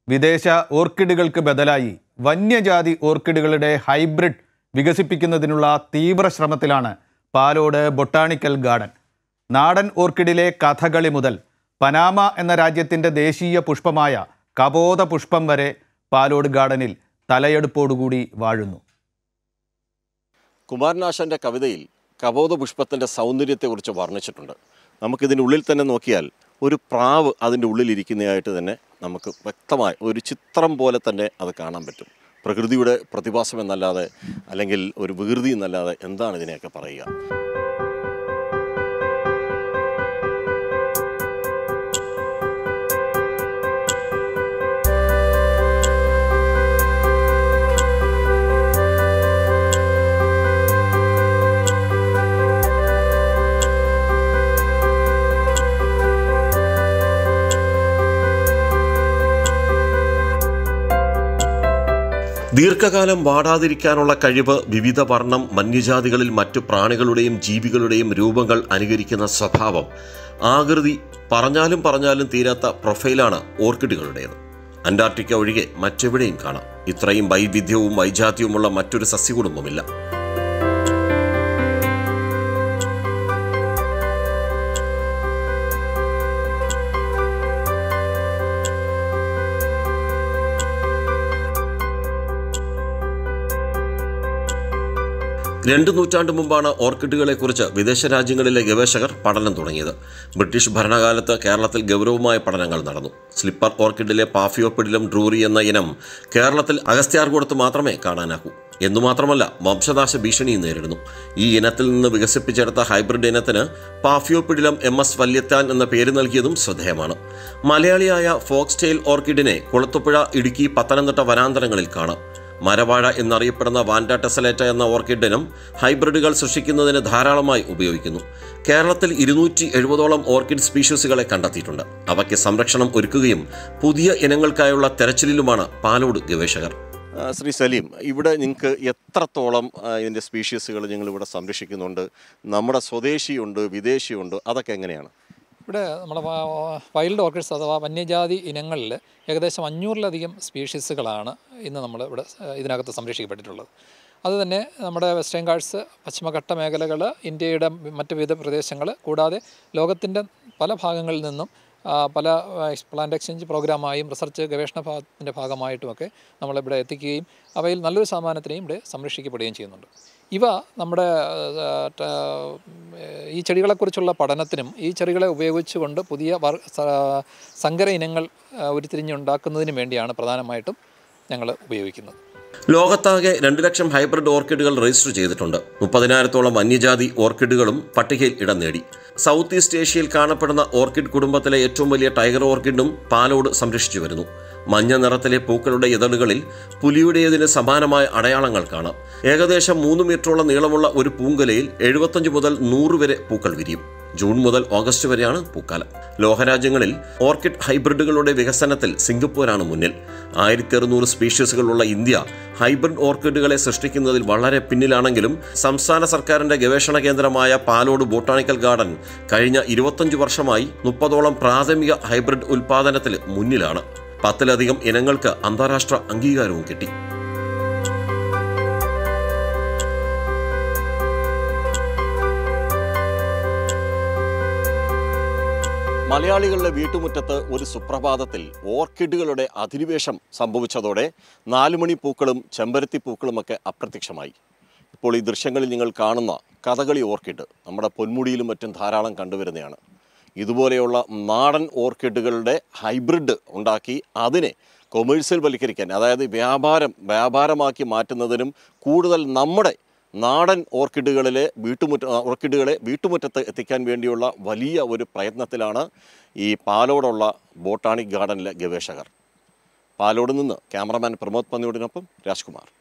വിദേശ ഓർക്കിഡുകൾക്ക് ബദലായി വന്യജാതി ഓർക്കിഡുകളുടെ ഹൈബ്രിഡ് വികസിപ്പിക്കുന്നതിനുള്ള തീവ്ര ശ്രമത്തിലാണ് പാലോട് ബൊട്ടാണിക്കൽ ഗാർഡൻ നാടൻ ഓർക്കിഡിലെ കഥകളി മുതൽ പനാമ എന്ന രാജ്യത്തിൻ്റെ ദേശീയ പുഷ്പമായ കപോത പുഷ്പം വരെ പാലോട് ഗാർഡനിൽ തലയെടുപ്പോടുകൂടി വാഴുന്നു കുമാരനാശാൻ്റെ കവിതയിൽ കബോധ പുഷ്പത്തിൻ്റെ സൗന്ദര്യത്തെക്കുറിച്ച് വർണ്ണിച്ചിട്ടുണ്ട് നമുക്കിതിനുള്ളിൽ തന്നെ നോക്കിയാൽ ഒരു പ്രാവ് അതിൻ്റെ ഉള്ളിലിരിക്കുന്നതായിട്ട് തന്നെ നമുക്ക് വ്യക്തമായി ഒരു ചിത്രം പോലെ തന്നെ അത് കാണാൻ പറ്റും പ്രകൃതിയുടെ പ്രതിഭാസം എന്നല്ലാതെ അല്ലെങ്കിൽ ഒരു വികൃതി എന്നല്ലാതെ എന്താണ് ഇതിനെയൊക്കെ പറയുക ദീർഘകാലം വാടാതിരിക്കാനുള്ള കഴിവ് വിവിധ വർണ്ണം വന്യജാതികളിൽ മറ്റു പ്രാണികളുടെയും ജീവികളുടെയും രൂപങ്ങൾ അനുകരിക്കുന്ന സ്വഭാവം ആകൃതി പറഞ്ഞാലും പറഞ്ഞാലും തീരാത്ത പ്രൊഫൈലാണ് ഓർക്കിഡുകളുടേത് അന്റാർട്ടിക്ക ഒഴികെ മറ്റെവിടെയും കാണാം ഇത്രയും വൈവിധ്യവും വൈജാത്യവുമുള്ള മറ്റൊരു സസ്യകുടുംബമില്ല രണ്ട് നൂറ്റാണ്ട് മുമ്പാണ് ഓർക്കിഡുകളെക്കുറിച്ച് വിദേശ രാജ്യങ്ങളിലെ ഗവേഷകർ പഠനം തുടങ്ങിയത് ബ്രിട്ടീഷ് ഭരണകാലത്ത് കേരളത്തിൽ ഗൗരവമായ പഠനങ്ങൾ നടന്നു സ്ലിപ്പർ ഓർക്കിഡിലെ പാഫിയോപ്പിഡിലം ഡ്രൂറി എന്ന ഇനം കേരളത്തിൽ അഗസ്ത്യാർകൂടത്ത് മാത്രമേ കാണാനാകൂ എന്നുമാത്രമല്ല വംശനാശ ഭീഷണിയും നേരിടുന്നു ഈ ഇനത്തിൽ നിന്ന് വികസിപ്പിച്ചെടുത്ത ഹൈബ്രിഡ് ഇനത്തിന് പാഫിയോപ്പിഡിലം എം എസ് വല്യത്താൻ എന്ന പേര് നൽകിയതും ശ്രദ്ധേയമാണ് മലയാളിയായ ഫോക്സ് ടെയിൽ ഓർക്കിഡിനെ കുളത്തുപുഴ ഇടുക്കി പത്തനംതിട്ട വനാന്തരങ്ങളിൽ കാണാം മരവാഴ എന്നറിയപ്പെടുന്ന വാൻഡ ടെസലേറ്റ എന്ന ഓർക്കിഡിനും ഹൈബ്രിഡുകൾ സൃഷ്ടിക്കുന്നതിന് ധാരാളമായി ഉപയോഗിക്കുന്നു കേരളത്തിൽ ഇരുന്നൂറ്റി എഴുപതോളം ഓർക്കിഡ് സ്പീഷീസുകളെ കണ്ടെത്തിയിട്ടുണ്ട് അവയ്ക്ക് സംരക്ഷണം ഒരുക്കുകയും പുതിയ ഇനങ്ങൾക്കായുള്ള തെരച്ചിലിലുമാണ് പാലോട് ഗവേഷകർ ശ്രീ സലീം ഇവിടെ നിങ്ങൾക്ക് എത്രത്തോളം ഇതിൻ്റെ സ്പീഷീസുകൾ നിങ്ങൾ ഇവിടെ സംരക്ഷിക്കുന്നുണ്ട് നമ്മുടെ സ്വദേശിയുണ്ട് വിദേശിയുണ്ട് അതൊക്കെ എങ്ങനെയാണ് ഇവിടെ നമ്മുടെ വ- വൈൽഡ് ഓർക്കിഡ്സ് അഥവാ വന്യജാതി ഇനങ്ങളിൽ ഏകദേശം അഞ്ഞൂറിലധികം സ്പീഷീസുകളാണ് ഇന്ന് നമ്മൾ ഇവിടെ ഏഹ്, ഇതിനകത്ത് സംരക്ഷിക്കപ്പെട്ടിട്ടുള്ളത് അതുതന്നെ നമ്മുടെ വെസ്റ്റേൺ ഗാർഡ്സ് പശ്ചിമഘട്ട മേഖലകൾ ഇന്ത്യയുടെ മറ്റ് വിവിധ പ്രദേശങ്ങൾ കൂടാതെ ലോകത്തിൻ്റെ പല ഭാഗങ്ങളിൽ നിന്നും ആ, പല പ്ലാന്റ് എക്സ്ചേഞ്ച് പ്രോഗ്രാമായും റിസർച്ച് ഗവേഷണ ഭാഗത്തിൻ്റെ ഭാഗമായിട്ടുമൊക്കെ നമ്മളിവിടെ എത്തിക്കുകയും അവയിൽ നല്ലൊരു ശതമാനത്തിനെയും ഇവിടെ സംരക്ഷിക്കപ്പെടുകയും ചെയ്യുന്നുണ്ട് ഇവ നമ്മുടെ ആ, ട- ഈ ചെടികളെക്കുറിച്ചുള്ള പഠനത്തിനും ഈ ചെടികളെ ഉപയോഗിച്ചുകൊണ്ട് പുതിയ വർ സ- സങ്കര ഇനങ്ങൾ ആ, ഉരുത്തിരിഞ്ഞുണ്ടാക്കുന്നതിനും വേണ്ടിയാണ് പ്രധാനമായിട്ടും ഞങ്ങൾ ഉപയോഗിക്കുന്നത് ലോകത്താകെ രണ്ട് ലക്ഷം ഹൈബ്രിഡ് ഓർക്കിഡുകൾ രജിസ്റ്റർ ചെയ്തിട്ടുണ്ട് മുപ്പതിനായിരത്തോളം വന്യജാതി ഓർക്കിഡുകളും പട്ടികയിൽ ഇടം നേടി സൗത്ത് ഈസ്റ്റ് ഏഷ്യയിൽ കാണപ്പെടുന്ന ഓർക്കിഡ് കുടുംബത്തിലെ ഏറ്റവും വലിയ ടൈഗർ ഓർക്കിഡും പാലോട് സംരക്ഷിച്ചു വരുന്നു മഞ്ഞ നിറത്തിലെ പൂക്കളുടെ ഇതളുകളിൽ പുലിയുടേതിന് സമാനമായ അടയാളങ്ങൾ കാണാം ഏകദേശം മൂന്ന് മീറ്ററോളം നീളമുള്ള ഒരു പൂങ്കലയിൽ എഴുപത്തഞ്ച് മുതൽ നൂറ് വരെ പൂക്കൾ വിരിയും ജൂൺ മുതൽ ഓഗസ്റ്റ് വരെയാണ് പൂക്കാലം ലോകരാജ്യങ്ങളിൽ ഓർക്കിഡ് ഹൈബ്രിഡുകളുടെ വികസനത്തിൽ സിംഗപ്പൂരാണ് മുന്നിൽ ആയിരത്തി അറുന്നൂറ് സ്പീഷീസുകളുള്ള ഇന്ത്യ ഹൈബ്രിഡ് ഓർക്കിഡുകളെ സൃഷ്ടിക്കുന്നതിൽ വളരെ പിന്നിലാണെങ്കിലും സംസ്ഥാന സർക്കാരിന്റെ ഗവേഷണ കേന്ദ്രമായ പാലോട് ബോട്ടാണിക്കൽ ഗാർഡൻ കഴിഞ്ഞ ഇരുപത്തഞ്ച് വർഷമായി മുപ്പതോളം പ്രാഥമിക ഹൈബ്രിഡ് ഉൽപാദനത്തിൽ മുന്നിലാണ് പത്തിലധികം ഇനങ്ങൾക്ക് അന്താരാഷ്ട്ര അംഗീകാരവും കിട്ടി മലയാളികളുടെ വീട്ടുമുറ്റത്ത് ഒരു സുപ്രഭാതത്തിൽ ഓർക്കിഡുകളുടെ അധിനിവേശം സംഭവിച്ചതോടെ നാലുമണി പൂക്കളും ചെമ്പരത്തി പൂക്കളുമൊക്കെ അപ്രത്യക്ഷമായി ഇപ്പോൾ ഈ ദൃശ്യങ്ങളിൽ നിങ്ങൾ കാണുന്ന കഥകളി ഓർക്കിഡ് നമ്മുടെ പൊന്മുടിയിലും മറ്റും ധാരാളം കണ്ടുവരുന്നതാണ് ഇതുപോലെയുള്ള നാടൻ ഓർക്കിഡുകളുടെ ഹൈബ്രിഡ് ഉണ്ടാക്കി അതിനെ കൊമേഴ്സ്യൽ വൽക്കരിക്കാൻ അതായത് വ്യാപാരം വ്യാപാരമാക്കി മാറ്റുന്നതിനും കൂടുതൽ നമ്മുടെ നാടൻ ഓർക്കിഡുകളിലെ വീട്ടുമുറ്റ ഓർക്കിഡുകളെ വീട്ടുമുറ്റത്ത് എത്തിക്കാൻ വേണ്ടിയുള്ള വലിയ ഒരു പ്രയത്നത്തിലാണ് ഈ പാലോടുള്ള ബോട്ടാണിക് ഗാർഡനിലെ ഗവേഷകർ പാലോട് നിന്ന് ക്യാമറമാൻ പ്രമോദ് പന്നിയോടിനൊപ്പം രാജ്കുമാർ